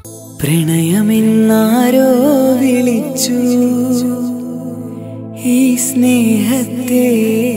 പ്രണയമെന്നാരോ വിളിച്ചു ഈ സ്നേഹത്തെ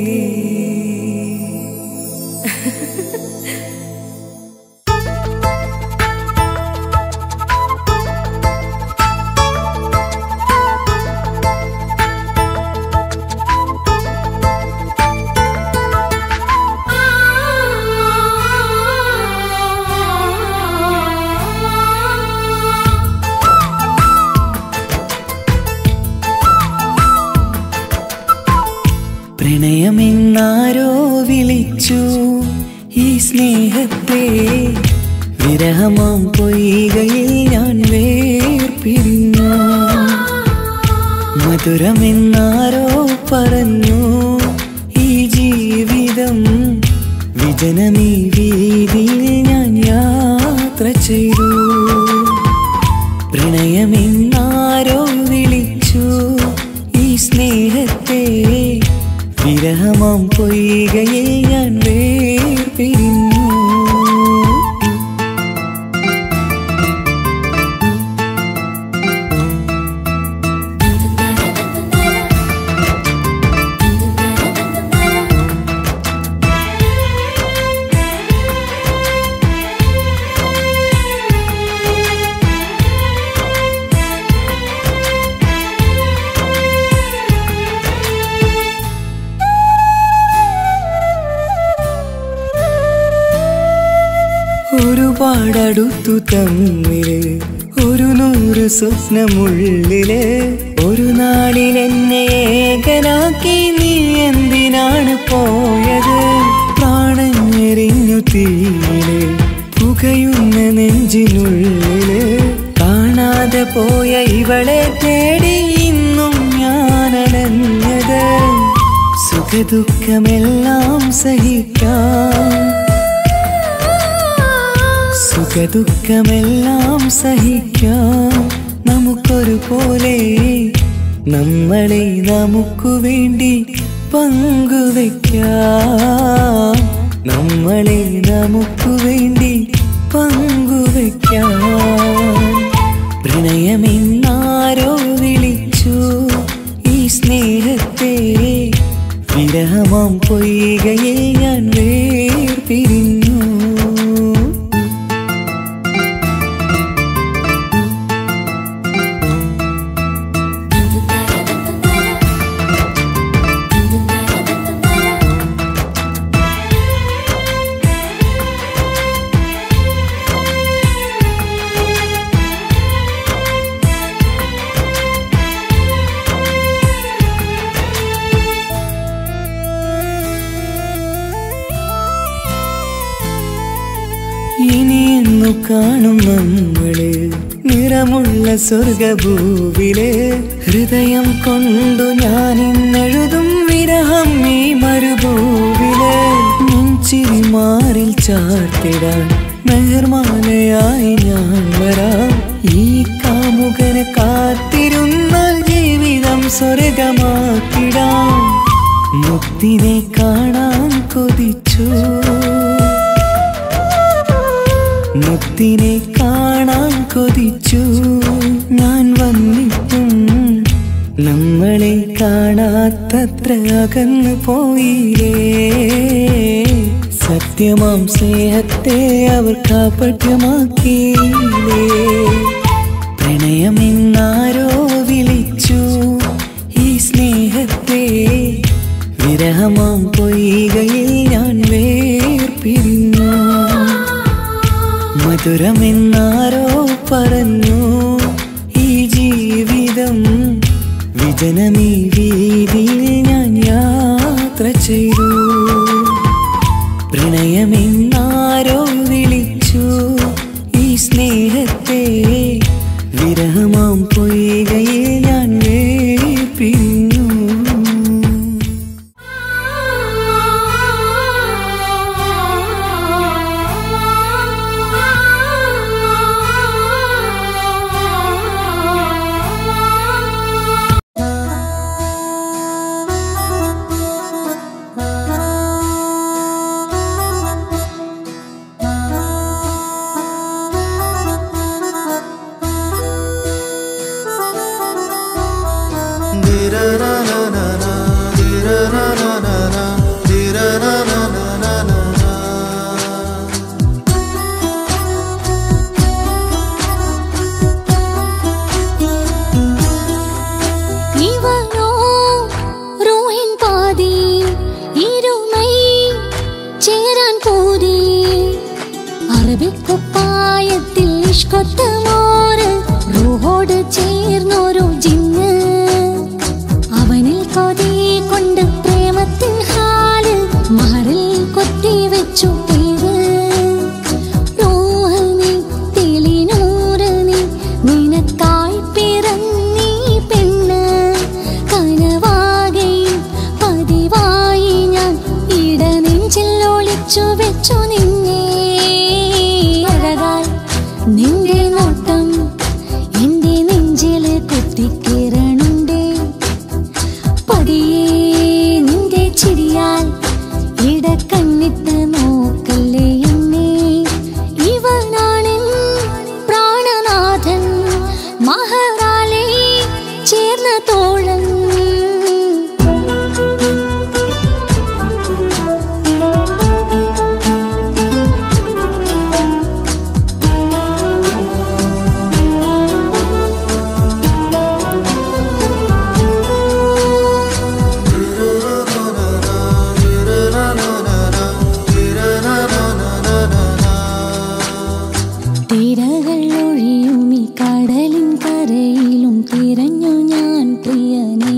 പ്രണയമെന്നാരോ വിളിച്ചു ഈ സ്നേഹത്തെ വിരഹമാം പൊയ്കയിൽ ഞാൻ വേർപിരിഞ്ഞു മധുരമെന്നാരോ പറഞ്ഞു ഈ ജീവിതം വിജനമീ വീതിയിൽ ഞാൻ യാത്ര ചെയ്തു പ്രണയമെന്നാരോ വിളിച്ചു ഈ സ്നേഹത്തെ വിരഹമാം പൊയ്കയിൽ ഞാൻ വേർപിരിഞ്ഞു ഒരുപാടടുത്തു തമ്മില് ഒരു നൂറ് സ്വപ്നമുള്ളില് ഒരു നാളിൽ എന്നെ ഏകനാക്കി നീ എന്തിനാണ് പോയത് പ്രാണഞ്ഞെറിഞ്ഞു തീയില് പുകയുന്ന നെഞ്ചിനുള്ളില് കാണാതെ പോയ ഇവളെ തേടി ഇന്നും ഞാനടഞ്ഞത് സുഖദുഃഖമെല്ലാം സഹിക്കാം സുഖദുഃഖമെല്ലാം സഹിക്കാം നമുക്കൊരു പോലെ നമ്മളെ നമുക്കു വേണ്ടി പങ്കുവെക്കാം നമ്മളെ നമുക്കു വേണ്ടി പങ്കുവെക്കാം പ്രണയമെന്നാരോ വിളിച്ചു ഈ സ്നേഹത്തെ വിരഹമാം പൊയ്കയിൽ ഞാൻ വേർപിരിഞ്ഞു ഇനിയെന്നു കാണും നമ്മള് നിറമുള്ള സ്വർഗഭൂവില് ഹൃദയം കൊണ്ടു ഞാൻ ഇന്നെഴുതും വിരഹം ഈ മരുഭൂവില് നെഞ്ചിരി മാറിൽ ചാർത്തിടാൻ മെഹർമാലയായി ഞാൻ വരാം ഈ കാമുകനെ കാത്തിരുന്നാൽ ജീവിതം സ്വർഗമാക്കിടാം മുത്തിനെ കാണാൻ കൊതിച്ചു മുത്തിനെ കാണാൻ കൊതിച്ചു ഞാൻ വന്നിട്ടും നമ്മളെ കാണാത്തത്ര അകന്നു പോയില്ലേ സത്യമാം സ്നേഹത്തെ അവർ കാപ്പട്യമാക്കിയില്ലേ പ്രണയമെന്നാരോ വിളിച്ചു ഈ സ്നേഹത്തെ വിരഹമാം പൊയ്കയിൽ ഞാൻ വേർപിരിഞ്ഞു മധുരമെന്നാരോ പറഞ്ഞു ഈ ജീവിതം വിജനമീ വീതിയിൽ ഞാൻ യാത്ര ചെയ്തു പ്രണയമെന്നാരോ വിളിച്ചു ഈ സ്നേഹത്തെ വിരഹമാം പൊയ്കയിൽ ഞാൻ വേർപിരിഞ്ഞു ആ ഇവനോ റൂഹിൻ പാതി ഇരുമൈ ചേരാൻ പോതി അറബിക്കുപ്പായത്തിൽ ഇഷ്കൊത്ത മോര് റൂഹോട് ചേർന്നൊരു ജിന്ന് അവനിൽ കൊതി കൊണ്ട് പ്രേമത്തിൻ ഹാല് മഹറിൽ കൊത്തി വെച്ചു പേര് റൂഹ് നീ തെളിനൂറ് നീ നിനക്കായി പിറന്നീ പെണ്ണ് കനവാകയും പതിവായി ഞാൻ ഇടനെഞ്ചിൽ ഒളിച്ചു വെച്ചു നിന്നെ അഴകാൽ നിന്റെ നോട്ടം എന്റെ നെഞ്ചില് കുത്തിക്കിരണുണ്ടേ പതിയെ നിന്റെ ചിരിയാൽ ഇടക്കണ്ണിട്ട് നോക്കല്ലേ എന്നെ ഇവനാണെൻ പ്രാണനാഥൻ മഹറാലെ ചേർന്ന തോഴൻ തിരകൾ ഒഴിയും ഈ കടലിൻ കരയിലും തിരഞ്ഞു ഞാൻ പ്രിയനേ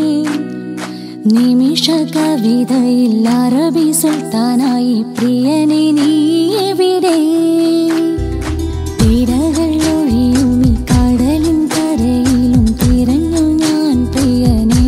നിമിഷ കവിതയിൽ അറബി സുൽത്താനായി പ്രിയനെ നീ എവിടെ തിരകൾ ഒഴിയും ഈ കടലിൻ കരയിലും തിരഞ്ഞു ഞാൻ പ്രിയനേ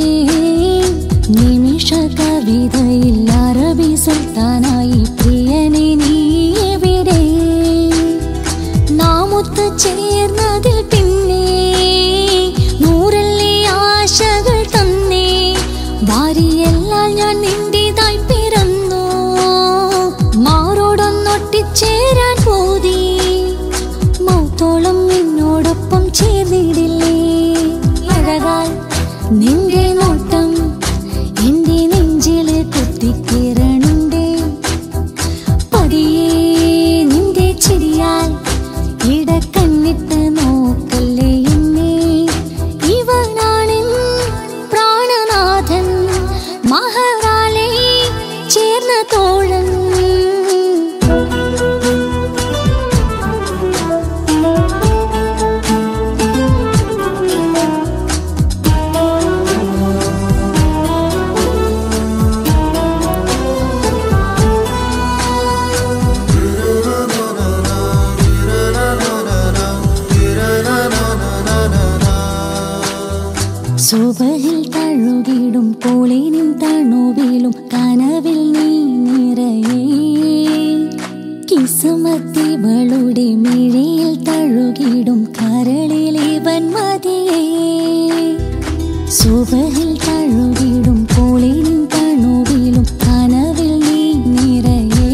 നിമിഷ കവിതയിൽ അറബി സുൽത്താനായി പ്രിയനെ നീ എവിടെ നാമൊത്ത് ചേർന്നതിൽ പിന്നെ നൂറല്ലേ ആശകൾ തന്നേ ഭാര്യയെല്ലാം ഞാൻ നിന്റേതായി പിറന്നു മാറോടൊന്നൊട്ടിച്ചേരാൻ പോതി മൗത്തോളം എന്നോടൊപ്പം ചേർന്നിടില്ലേ അഴകാൽ നിന്റെ നോട്ടം എന്റെ നെഞ്ചില് കുത്തിക്കിരണുണ്ടേ പതിയെ നിന്റെ ചിരിയാൽ ഇടക്കണ്ണിട്ട് നോക്കല്ലേ എന്നെ ഇവനാണെൻ പ്രാണനാഥൻ മഹറാലെ ചേർന്ന തോഴൻ സുബഹിൽ തഴുകിടും കോളിനും തണുവിലും കനവിൽ നീ നിറയേ കിസുമത്തിവളുടെ മിഴിയിൽ തഴുകിടും കരളിൽ ഇവൻ മതിയേ സുബഹിൽ തഴുകിടും കോളിനും തണുവിലും കനവിൽ നീ നിറയേ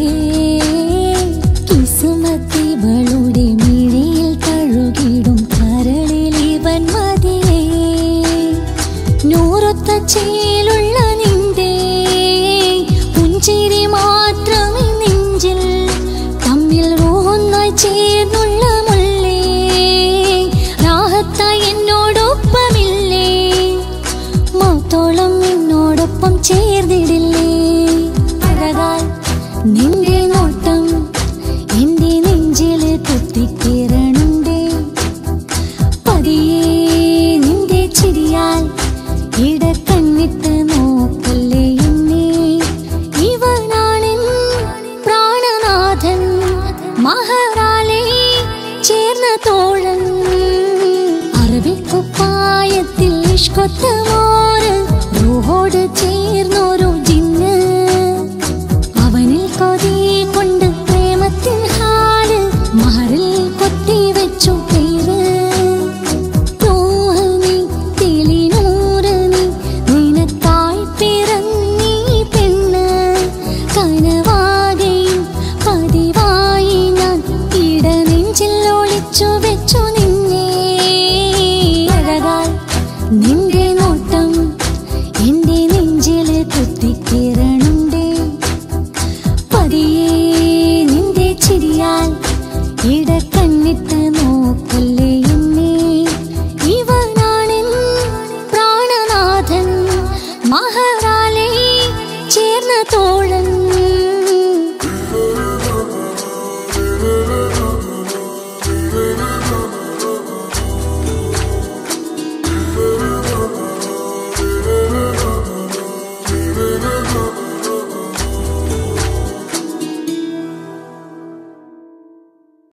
കിസുമത്തിവളുടെ മിഴിയിൽ തഴുകിടും കരളിൽ ഇവൻ മതിയേ നൂറൊത്ത ചേലുള്ള നിന്റെ പുഞ്ചിരി മാത്രമേ നെഞ്ചിൽ തമ്മിൽ റോന്നായി ചേർന്നുള്ള മുള്ളേ രാഹത്തായി എന്നോടൊപ്പമില്ലേ മൗത്തോളം എന്നോടൊപ്പം ചേർന്നിടില്ലേ അഴകാൽ നിന്റെ നോട്ടം എന്റെ നെഞ്ചില് കുത്തിക്കിരണുണ്ടേ പതിയെ നിന്റെ ചിരിയാൽ ഇടക്കണ്ണിട്ട് നോക്കല്ലേ എന്നെ ഇവനാണെൻ പ്രാണനാഥൻ മഹറാലെ ചേർന്ന തോഴൻ അറബിക്കുപ്പായത്തിൽ ഇഷ്കൊത്ത മോര് റൂഹോട് ചേർന്നൊരു ജിന്ന് അവനിൽ കൊതി കൊണ്ട് പ്രേമത്തിൻ ഹാല് മഹറിൽ കൊത്തി വെച്ചു പേര് റൂഹ് നീ, തെളിനൂറ് നീ, നിനക്കായി പിറന്നീ പെണ്ണ്. കനവാകയും പതിവായി ഞാൻ ഇടനെഞ്ചിൽ ഒളിച്ചു വെച്ചു നിന്നെ അഴകാൽ നിന്റെ നോട്ടം ചിരിയാൽ ഇടക്കണ്ണിട്ട് നോക്കല്ലേ എന്നെ ഇവനാണെൻ പ്രാണനാഥൻ മഹറാലെ ചേർന്ന തോഴൻ